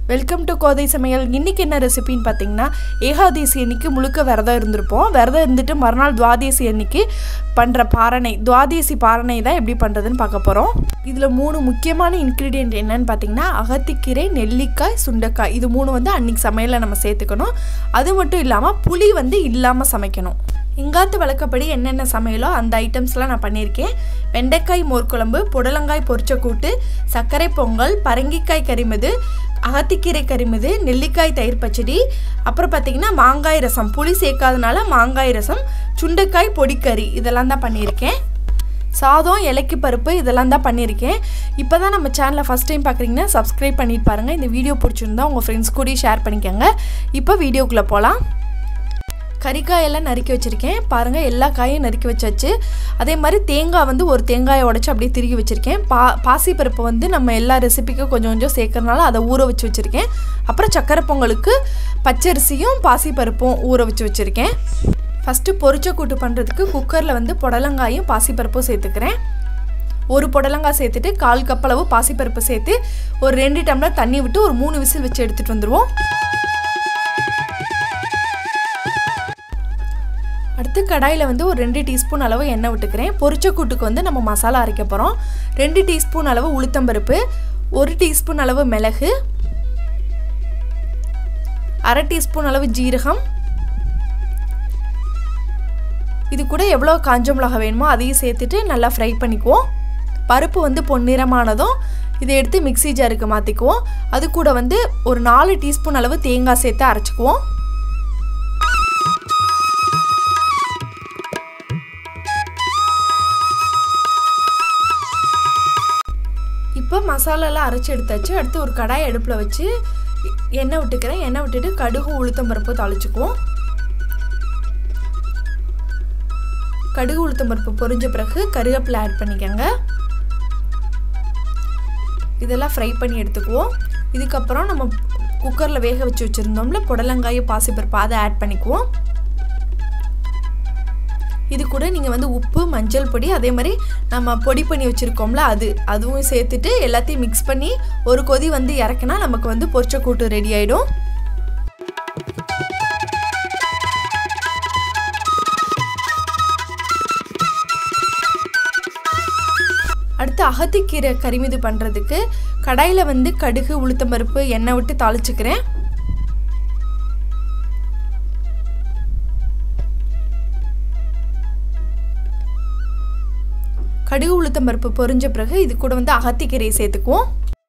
welcome to கோதை சமையல் இன்றைக்கி என்ன ரெசிபின்னு பார்த்தீங்கன்னா ஏகாதேசி அன்னைக்கு முழுக்க விரதம் இருந்திருப்போம் விரதம் இருந்துட்டு மறுநாள் துவாதேசி அன்னைக்கு பண்ணுற பாரணை துவாதேசி பாரணை தான் எப்படி பண்ணுறதுன்னு பார்க்க போகிறோம் இதில் மூணு முக்கியமான இன்க்ரீடியன்ட் என்னன்னு பார்த்தீங்கன்னா அகத்திக்கீரை நெல்லிக்காய் சுண்டைக்காய் இது மூணு வந்து அன்னைக்கு சமையலில் நம்ம சேர்த்துக்கணும் அது மட்டும் இல்லாமல் புளி வந்து இல்லாமல் சமைக்கணும் இங்காத்து வழக்கப்படி என்னென்ன சமையலோ அந்த ஐட்டம்ஸ்லாம் நான் பண்ணியிருக்கேன் வெண்டைக்காய் மோர்க்குழம்பு புடலங்காய் பொரிச்ச கூட்டு சர்க்கரை பொங்கல் பரங்கிக்காய் கறிமது அகத்திக்கீரை கறிமது நெல்லிக்காய் தயிர் பச்சடி அப்புறம் பார்த்திங்கன்னா மாங்காய் ரசம் புளி சேர்க்காதனால மாங்காய் ரசம் சுண்டைக்காய் பொடிக்கறி இதெல்லாம் தான் பண்ணியிருக்கேன் சாதம் இலக்கி பருப்பு இதெல்லாம் தான் பண்ணியிருக்கேன் இப்போ தான் நம்ம சேனலை ஃபஸ்ட் டைம் பார்க்குறீங்கன்னா சப்ஸ்கிரைப் பண்ணிட்டு பாருங்கள் இந்த வீடியோ பிடிச்சிருந்தா உங்கள் ஃப்ரெண்ட்ஸ் கூட ஷேர் பண்ணிக்கோங்க இப்போ வீடியோக்குள்ளே போகலாம் கறிக்காயெல்லாம் நறுக்கி வச்சுருக்கேன் பாருங்கள் எல்லா காயும் நறுக்கி வச்சாச்சு அதே மாதிரி தேங்காய் வந்து ஒரு தேங்காயை உடச்சி அப்படியே திருகி வச்சுருக்கேன் பா பாசிப்பருப்பு வந்து நம்ம எல்லா ரெசிபிக்கும் கொஞ்சம் கொஞ்சம் சேர்க்கறனால அதை ஊற வச்சு வச்சுருக்கேன் அப்புறம் சக்கரை பொங்கலுக்கு பச்சரிசியும் பாசிப்பருப்பும் ஊற வச்சு வச்சுருக்கேன் ஃபஸ்ட்டு பொரிச்ச கூட்டு பண்ணுறதுக்கு குக்கரில் வந்து புடலங்காயும் பாசிப்பருப்பும் சேர்த்துக்கிறேன் ஒரு புடலங்காய் சேர்த்துட்டு கால் கப்பளவு பாசிப்பருப்பு சேர்த்து ஒரு ரெண்டு டம்ளர் தண்ணி விட்டு ஒரு மூணு விசில் வச்சு எடுத்துகிட்டு வந்துடுவோம் அடுத்து கடாயில் வந்து ஒரு ரெண்டு டீஸ்பூன் அளவு எண்ணெய் விட்டுக்கிறேன் பொரிச்ச கூட்டுக்கு வந்து நம்ம மசாலா அரைக்க போகிறோம் ரெண்டு டீஸ்பூன் அளவு உளுத்தம்பருப்பு ஒரு டீஸ்பூன் அளவு மிளகு அரை டீஸ்பூன் அளவு ஜீரகம் இது கூட எவ்வளோ காஞ்ச மிளகா வேணுமோ அதையும் சேர்த்துட்டு நல்லா ஃப்ரை பண்ணிக்குவோம் பருப்பு வந்து பொன்னிறமானதும் இதை எடுத்து மிக்சி ஜாருக்கு மாற்றிக்குவோம் அது கூட வந்து ஒரு நாலு டீஸ்பூன் அளவு தேங்காய் சேர்த்து அரைச்சிக்குவோம் இப்போ மசாலாலாம் அரைச்சி எடுத்தாச்சு அடுத்து ஒரு கடாய் அடுப்பில் வச்சு எண்ணெய் விட்டுக்கிறேன் எண்ணெய் விட்டுட்டு கடுகு உளுத்தம் பருப்பு தாளிச்சுக்குவோம் கடுகு உளுத்தம் பருப்பு பொரிஞ்ச பிறகு கருவேப்பிலை ஆட் பண்ணிக்கோங்க இதெல்லாம் ஃப்ரை பண்ணி எடுத்துக்குவோம் இதுக்கப்புறம் நம்ம குக்கரில் வேக வச்சு வச்சுருந்தோம்ல புடலங்காயும் பாசிப்பருப்பு அதை ஆட் பண்ணிக்குவோம் இது கூட நீங்கள் வந்து உப்பு மஞ்சள் பொடி அதே மாதிரி நம்ம பொடி பண்ணி வச்சுருக்கோம்ல அது அதுவும் சேர்த்துட்டு எல்லாத்தையும் மிக்ஸ் பண்ணி ஒரு கொதி வந்து இறக்குனா நமக்கு வந்து பொரிச்ச கூட்டு ரெடி ஆகிடும் அடுத்து அகத்திக்கீரை கரிமிது பண்ணுறதுக்கு கடாயில் வந்து கடுகு உளுத்தம்பருப்பு எண்ணெய் விட்டு தாளிச்சுக்கிறேன் கடுகு உளுத்தம் பருப்பு பொரிஞ்ச பிறகு இது கூட வந்து அகத்திக்கீரையை சேர்த்துக்குவோம்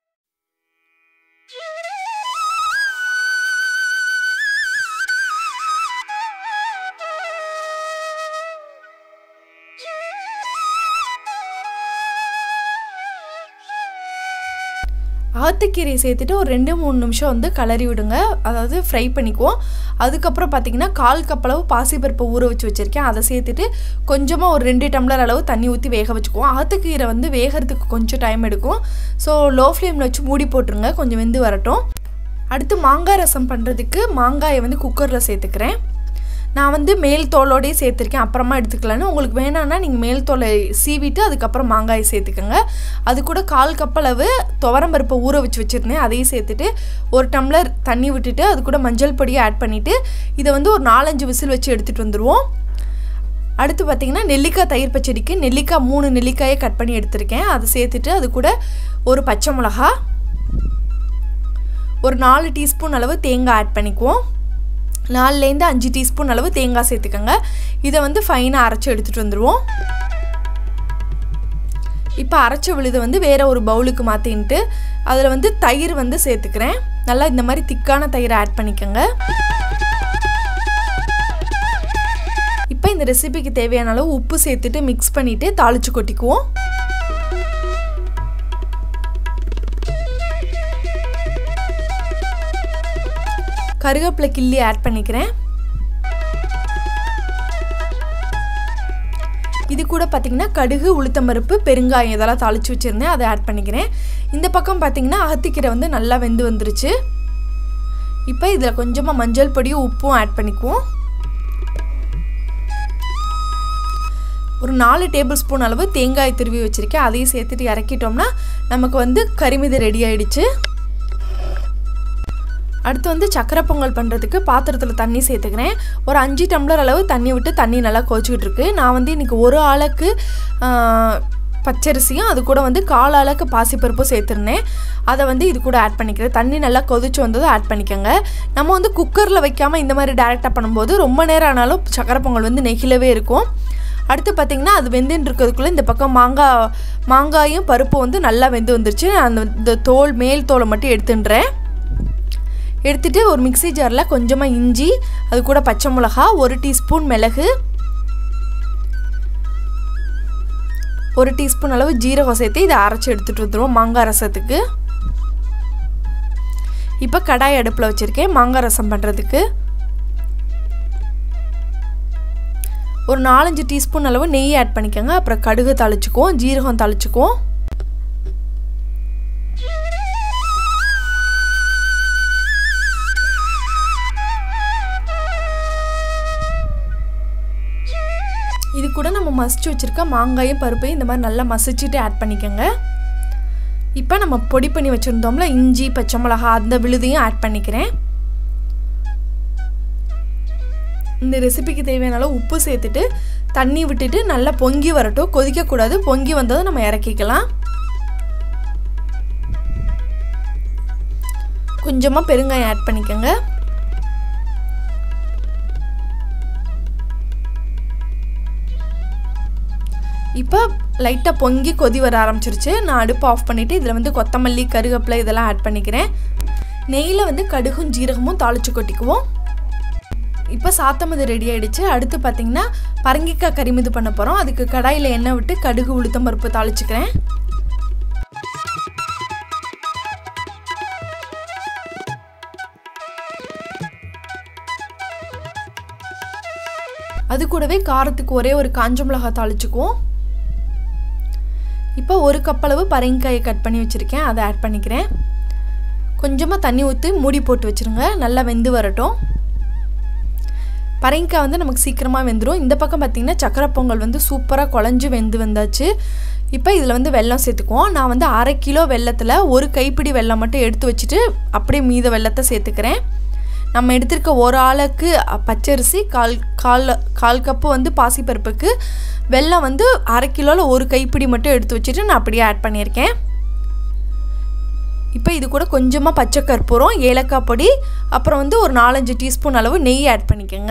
ஆத்துக்கீரையை சேர்த்துட்டு ஒரு ரெண்டு மூணு நிமிஷம் வந்து கலரி விடுங்க அதாவது ஃப்ரை பண்ணிக்குவோம் அதுக்கப்புறம் பார்த்திங்கன்னா கால் கப்பளவு பாசிப்பருப்பை ஊற வச்சு வச்சுருக்கேன் அதை சேர்த்துட்டு கொஞ்சமாக ஒரு ரெண்டு டம்ளர் அளவு தண்ணி ஊற்றி வேக வச்சுக்குவோம் ஆத்துக்கீரை வந்து வேகிறதுக்கு கொஞ்சம் டைம் எடுக்கும் ஸோ லோ ஃப்ளேமில் வச்சு மூடி போட்டுருங்க கொஞ்சம் வெந்து வரட்டும் அடுத்து மாங்காய் ரசம் பண்ணுறதுக்கு மாங்காயை வந்து குக்கரில் சேர்த்துக்கிறேன் நான் வந்து மேல் தோலோடையே சேர்த்துருக்கேன் அப்புறமா எடுத்துக்கலான்னு உங்களுக்கு வேணான்னா நீங்கள் மேல் தோலை சீவிட்டு அதுக்கப்புறம் மாங்காயை சேர்த்துக்கோங்க அது கூட கால் கப்பளவு துவரம்பருப்பை ஊற வச்சு வச்சுருந்தேன் அதையும் சேர்த்துட்டு ஒரு டம்ளர் தண்ணி விட்டுட்டு அது கூட மஞ்சள் பொடியை ஆட் பண்ணிவிட்டு இதை வந்து ஒரு நாலஞ்சு விசில் வச்சு எடுத்துகிட்டு வந்துடுவோம் அடுத்து பார்த்திங்கன்னா நெல்லிக்காய் தயிர் பச்சடிக்கு நெல்லிக்காய் மூணு நெல்லிக்காயை கட் பண்ணி எடுத்திருக்கேன் அதை சேர்த்துட்டு அது கூட ஒரு பச்சை மிளகா ஒரு நாலு டீஸ்பூன் அளவு தேங்காய் ஆட் பண்ணிக்குவோம் நாலுலேருந்து அஞ்சு டீஸ்பூன் அளவு தேங்காய் சேர்த்துக்கோங்க இதை வந்து ஃபைனாக அரைச்சி எடுத்துகிட்டு வந்துடுவோம் இப்போ அரைச்ச விழுதை வந்து வேறு ஒரு பவுலுக்கு மாற்றின்ட்டு அதில் வந்து தயிர் வந்து சேர்த்துக்கிறேன் நல்லா இந்த மாதிரி திக்கான தயிரை ஆட் பண்ணிக்கோங்க இப்போ இந்த ரெசிபிக்கு தேவையான அளவு உப்பு சேர்த்துட்டு மிக்ஸ் பண்ணிவிட்டு தாளித்து கொட்டிக்குவோம் கருவேப்பிலை கிள்ளி ஆட் பண்ணிக்கிறேன் இது கூட பார்த்திங்கன்னா கடுகு உளுத்தம்பருப்பு பெருங்காயம் இதெல்லாம் தாளித்து வச்சுருந்தேன் அதை ஆட் பண்ணிக்கிறேன் இந்த பக்கம் பார்த்திங்கன்னா அகத்திக்கீரை வந்து நல்லா வெந்து வந்துருச்சு இப்போ இதில் கொஞ்சமாக மஞ்சள் பொடியும் உப்பும் ஆட் பண்ணிக்குவோம் ஒரு நாலு டேபிள் ஸ்பூன் அளவு தேங்காய் துருவி வச்சுருக்கேன் அதையும் சேர்த்துட்டு இறக்கிட்டோம்னா நமக்கு வந்து கறிமிது ரெடி ஆயிடுச்சு அடுத்து வந்து சக்கரை பொங்கல் பண்ணுறதுக்கு பாத்திரத்தில் தண்ணி சேர்த்துக்கிறேன் ஒரு அஞ்சு டம்ளர் அளவு தண்ணி விட்டு தண்ணி நல்லா கொதிச்சுக்கிட்டு இருக்கு நான் வந்து இன்றைக்கி ஒரு ஆளுக்கு பச்சரிசியும் அது கூட வந்து கால் அளவுக்கு பாசிப்பருப்பும் சேர்த்துருந்தேன் அதை வந்து இது கூட ஆட் பண்ணிக்கிறேன் தண்ணி நல்லா கொதிச்சு வந்ததும் ஆட் பண்ணிக்கோங்க நம்ம வந்து குக்கரில் வைக்காமல் இந்த மாதிரி டேரெக்டாக பண்ணும்போது ரொம்ப நேரம் ஆனாலும் சக்கரை பொங்கல் வந்து நெகிழவே இருக்கும் அடுத்து பார்த்திங்கன்னா அது வெந்துன்னு இருக்கிறதுக்குள்ளே இந்த பக்கம் மாங்காய் மாங்காயும் பருப்பும் வந்து நல்லா வெந்து வந்துருச்சு அந்த இந்த தோல் மேல் தோலை மட்டும் எடுத்துன்றேன் எடுத்துகிட்டு ஒரு மிக்சி ஜாரில் கொஞ்சமாக இஞ்சி அது கூட பச்சை மிளகா ஒரு டீஸ்பூன் மிளகு ஒரு டீஸ்பூன் அளவு ஜீரகம் சேர்த்து இதை அரைச்சி எடுத்துகிட்டு வந்துடுவோம் மாங்காய் ரசத்துக்கு இப்போ கடாய் அடுப்பில் வச்சுருக்கேன் மாங்காய் ரசம் பண்ணுறதுக்கு ஒரு நாலஞ்சு டீஸ்பூன் அளவு நெய் ஆட் பண்ணிக்கோங்க அப்புறம் கடுகு தாளிச்சுக்குவோம் ஜீரகம் தாளிச்சுக்குவோம் இது கூட நம்ம மசிச்சு வச்சுருக்க மாங்காயும் பருப்பையும் இந்த மாதிரி நல்லா மசிச்சுட்டு ஆட் பண்ணிக்கோங்க இப்போ நம்ம பொடி பண்ணி வச்சுருந்தோம்ல இஞ்சி பச்சை மிளகா அந்த விழுதையும் ஆட் பண்ணிக்கிறேன் இந்த ரெசிபிக்கு தேவையான அளவு உப்பு சேர்த்துட்டு தண்ணி விட்டுட்டு நல்லா பொங்கி வரட்டும் கொதிக்கக்கூடாது பொங்கி வந்ததும் நம்ம இறக்கிக்கலாம் கொஞ்சமாக பெருங்காயம் ஆட் பண்ணிக்கோங்க இப்போ லைட்டாக பொங்கி கொதி வர ஆரம்பிச்சிருச்சு நான் அடுப்பு ஆஃப் பண்ணிவிட்டு இதில் வந்து கொத்தமல்லி கருவேப்பிலை இதெல்லாம் ஆட் பண்ணிக்கிறேன் நெய்யில் வந்து கடுகும் ஜீரகமும் தாளித்து கொட்டிக்குவோம் இப்போ சாத்தமது ரெடி ஆகிடுச்சு அடுத்து பார்த்திங்கன்னா பரங்கிக்காய் கறிமிது பண்ண போகிறோம் அதுக்கு கடாயில் எண்ணெய் விட்டு கடுகு உளுத்தம் பருப்பு தாளிச்சுக்கிறேன் அது கூடவே காரத்துக்கு ஒரே ஒரு காஞ்ச மிளகா தாளிச்சுக்குவோம் இப்போ ஒரு கப் அளவு பரங்கிக்காயை கட் பண்ணி வச்சுருக்கேன் அதை ஆட் பண்ணிக்கிறேன் கொஞ்சமாக தண்ணி ஊற்றி மூடி போட்டு வச்சுருங்க நல்லா வெந்து வரட்டும் பரங்கிக்காய் வந்து நமக்கு சீக்கிரமாக வெந்துடும் இந்த பக்கம் பார்த்திங்கன்னா சக்கரை பொங்கல் வந்து சூப்பராக குழஞ்சி வெந்து வந்தாச்சு இப்போ இதில் வந்து வெல்லம் சேர்த்துக்குவோம் நான் வந்து அரை கிலோ வெள்ளத்தில் ஒரு கைப்பிடி வெல்லம் மட்டும் எடுத்து வச்சுட்டு அப்படியே மீத வெள்ளத்தை சேர்த்துக்கிறேன் நம்ம எடுத்திருக்க ஒரு ஆளுக்கு பச்சரிசி கால் கால் கால் கப்பு வந்து பாசிப்பருப்புக்கு வெல்லம் வந்து அரை கிலோவில் ஒரு கைப்பிடி மட்டும் எடுத்து வச்சுட்டு நான் அப்படியே ஆட் பண்ணியிருக்கேன் இப்போ இது கூட கொஞ்சமாக பச்சை கற்பூரம் ஏலக்காய் பொடி அப்புறம் வந்து ஒரு நாலஞ்சு டீஸ்பூன் அளவு நெய் ஆட் பண்ணிக்கோங்க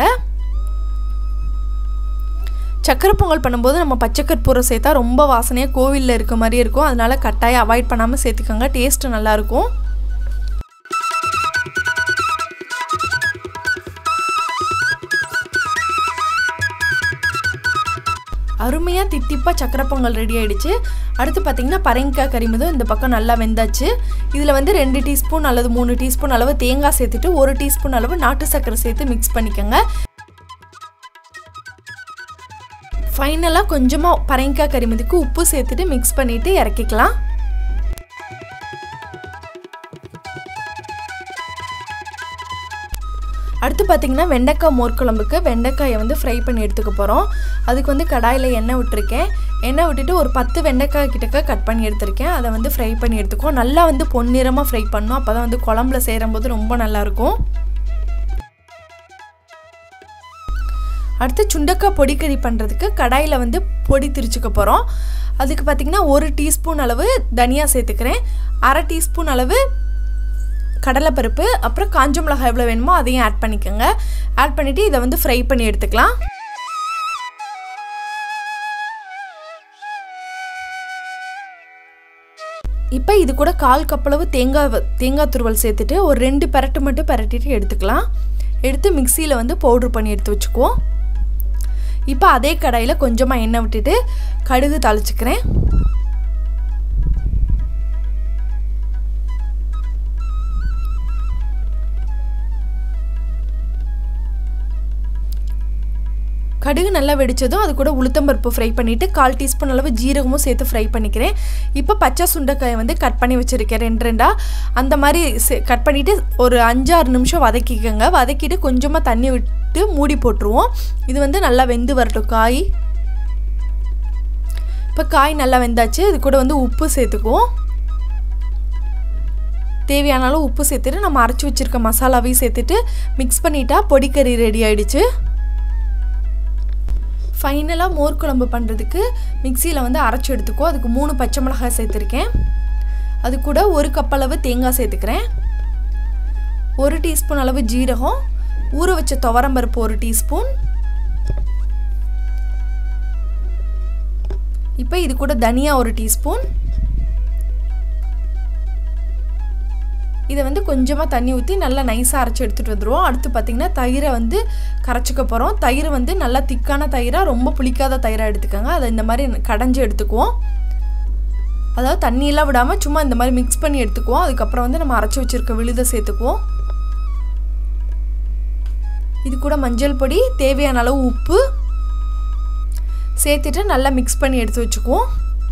சக்கரை பொங்கல் பண்ணும்போது நம்ம பச்சை கற்பூரம் சேர்த்தா ரொம்ப வாசனையாக கோவிலில் இருக்க மாதிரி இருக்கும் அதனால் கட்டாயம் அவாய்ட் பண்ணாமல் சேர்த்துக்கோங்க டேஸ்ட்டு நல்லாயிருக்கும் அருமையாக தித்திப்பாக சக்கரை பொங்கல் ரெடி ஆகிடுச்சு அடுத்து பார்த்திங்கன்னா பரங்கிக்காய் கறிமதும் இந்த பக்கம் நல்லா வெந்தாச்சு இதில் வந்து ரெண்டு டீஸ்பூன் அல்லது மூணு டீஸ்பூன் அளவு தேங்காய் சேர்த்துட்டு ஒரு டீஸ்பூன் அளவு நாட்டு சர்க்கரை சேர்த்து மிக்ஸ் பண்ணிக்கோங்க ஃபைனலாக கொஞ்சமாக பரங்கிக்காய் கறிமதுக்கு உப்பு சேர்த்துட்டு மிக்ஸ் பண்ணிவிட்டு இறக்கிக்கலாம் அடுத்து பார்த்திங்கன்னா வெண்டைக்காய் மோர் குழம்புக்கு வெண்டைக்காயை வந்து ஃப்ரை பண்ணி எடுத்துக்க போகிறோம் அதுக்கு வந்து கடாயில் எண்ணெய் விட்டுருக்கேன் எண்ணெய் விட்டுட்டு ஒரு பத்து வெண்டைக்காய் கிட்டக்க கட் பண்ணி எடுத்திருக்கேன் அதை வந்து ஃப்ரை பண்ணி எடுத்துக்குவோம் நல்லா வந்து பொன்னிறமாக ஃப்ரை பண்ணணும் அப்போ தான் வந்து குழம்புல சேரும்போது ரொம்ப நல்லாயிருக்கும் அடுத்து சுண்டக்காய் பொடி கறி பண்ணுறதுக்கு கடாயில் வந்து பொடி திரிச்சுக்க போகிறோம் அதுக்கு பார்த்திங்கன்னா ஒரு டீஸ்பூன் அளவு தனியாக சேர்த்துக்கிறேன் அரை டீஸ்பூன் அளவு கடலைப்பருப்பு அப்புறம் காஞ்ச மிளகாய் எவ்வளோ வேணுமோ அதையும் ஆட் பண்ணிக்கோங்க ஆட் பண்ணிவிட்டு இதை வந்து ஃப்ரை பண்ணி எடுத்துக்கலாம் இப்போ இது கூட கால் கப்பளவு தேங்காய் தேங்காய் துருவல் சேர்த்துட்டு ஒரு ரெண்டு பரட்டு மட்டும் பரட்டிட்டு எடுத்துக்கலாம் எடுத்து மிக்சியில் வந்து பவுட்ரு பண்ணி எடுத்து வச்சுக்குவோம் இப்போ அதே கடாயில் கொஞ்சமாக எண்ணெய் விட்டுட்டு கடுகு தாளிச்சுக்கிறேன் கடுகு நல்லா வெடித்ததும் அது கூட உளுத்தம்பருப்பு ஃப்ரை பண்ணிவிட்டு கால் டீஸ்பூன் அளவு ஜீரகமும் சேர்த்து ஃப்ரை பண்ணிக்கிறேன் இப்போ பச்சை சுண்டைக்காயை வந்து கட் பண்ணி வச்சுருக்கேன் ரெண்டு ரெண்டாக அந்த மாதிரி கட் பண்ணிவிட்டு ஒரு அஞ்சாறு நிமிஷம் வதக்கிக்கோங்க வதக்கிட்டு கொஞ்சமாக தண்ணி விட்டு மூடி போட்டுருவோம் இது வந்து நல்லா வெந்து வரட்டும் காய் இப்போ காய் நல்லா வெந்தாச்சு இது கூட வந்து உப்பு சேர்த்துக்குவோம் தேவையான அளவு உப்பு சேர்த்துட்டு நம்ம அரைச்சி வச்சுருக்க மசாலாவையும் சேர்த்துட்டு மிக்ஸ் பண்ணிட்டா பொடிக்கறி ரெடி ஆயிடுச்சு ஃபைனலாக மோர் குழம்பு பண்ணுறதுக்கு மிக்சியில் வந்து அரைச்சி எடுத்துக்கோ அதுக்கு மூணு பச்சை மிளகாய் சேர்த்துருக்கேன் அது கூட ஒரு கப் அளவு தேங்காய் சேர்த்துக்கிறேன் ஒரு டீஸ்பூன் அளவு ஜீரகம் ஊற வச்ச துவரம்பருப்பு ஒரு டீஸ்பூன் இப்போ இது கூட தனியா ஒரு டீஸ்பூன் இதை வந்து கொஞ்சமாக தண்ணி ஊற்றி நல்லா நைஸாக அரைச்சி எடுத்துகிட்டு வந்துடுவோம் அடுத்து பார்த்திங்கன்னா தயிரை வந்து கரைச்சிக்க போகிறோம் தயிர் வந்து நல்லா திக்கான தயிராக ரொம்ப புளிக்காத தயிராக எடுத்துக்கோங்க அதை இந்த மாதிரி கடைஞ்சி எடுத்துக்குவோம் அதாவது தண்ணியெல்லாம் விடாமல் சும்மா இந்த மாதிரி மிக்ஸ் பண்ணி எடுத்துக்குவோம் அதுக்கப்புறம் வந்து நம்ம அரைச்சி வச்சுருக்க விழுதை சேர்த்துக்குவோம் இது கூட மஞ்சள் பொடி தேவையான அளவு உப்பு சேர்த்துட்டு நல்லா மிக்ஸ் பண்ணி எடுத்து வச்சுக்குவோம்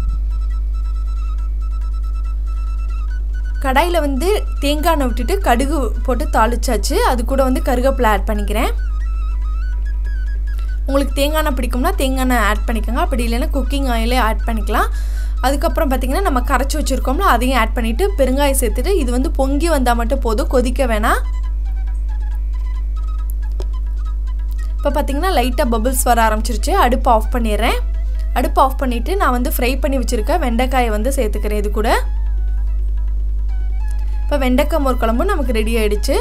கடாயில் வந்து தேங்காய் எண்ணெய் விட்டுட்டு கடுகு போட்டு தாளிச்சாச்சு அது கூட வந்து கருவேப்பிலை ஆட் பண்ணிக்கிறேன் உங்களுக்கு தேங்காய் எண்ணெய் பிடிக்கும்னா தேங்காய் எண்ணெய் ஆட் பண்ணிக்கோங்க அப்படி இல்லைன்னா குக்கிங் ஆயிலே ஆட் பண்ணிக்கலாம் அதுக்கப்புறம் பார்த்திங்கன்னா நம்ம கரைச்சி வச்சுருக்கோம்ல அதையும் ஆட் பண்ணிவிட்டு பெருங்காயம் சேர்த்துட்டு இது வந்து பொங்கி வந்தால் மட்டும் போதும் கொதிக்க வேணாம் இப்போ பார்த்திங்கன்னா லைட்டாக பபிள்ஸ் வர ஆரம்பிச்சிருச்சு அடுப்பு ஆஃப் பண்ணிடுறேன் அடுப்பு ஆஃப் பண்ணிவிட்டு நான் வந்து ஃப்ரை பண்ணி வச்சுருக்க வெண்டைக்காயை வந்து சேர்த்துக்கிறேன் இது கூட இப்போ வெண்டைக்காய் மோர் குழம்பு நமக்கு ரெடி ஆயிடுச்சு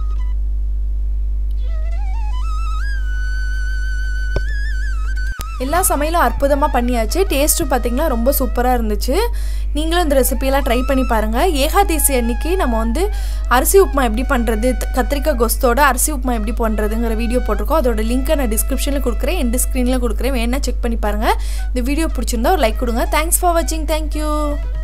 எல்லா சமையலும் அற்புதமாக பண்ணியாச்சு டேஸ்ட்டும் பார்த்திங்கன்னா ரொம்ப சூப்பராக இருந்துச்சு நீங்களும் இந்த ரெசிபியெல்லாம் ட்ரை பண்ணி பாருங்கள் ஏகாதேசி அன்னைக்கு நம்ம வந்து அரிசி உப்புமா எப்படி பண்ணுறது கத்திரிக்காய் கொஸ்தோட அரிசி உப்புமா எப்படி பண்ணுறதுங்கிற வீடியோ போட்டிருக்கோம் அதோட லிங்க்கை நான் டிஸ்கிரிப்ஷனில் கொடுக்குறேன் எந்த ஸ்க்ரீனில் கொடுக்குறேன் வேணால் செக் பண்ணி பாருங்கள் இந்த வீடியோ பிடிச்சிருந்தா ஒரு லைக் கொடுங்க தேங்க்ஸ் ஃபார் வாட்சிங் தேங்க்யூ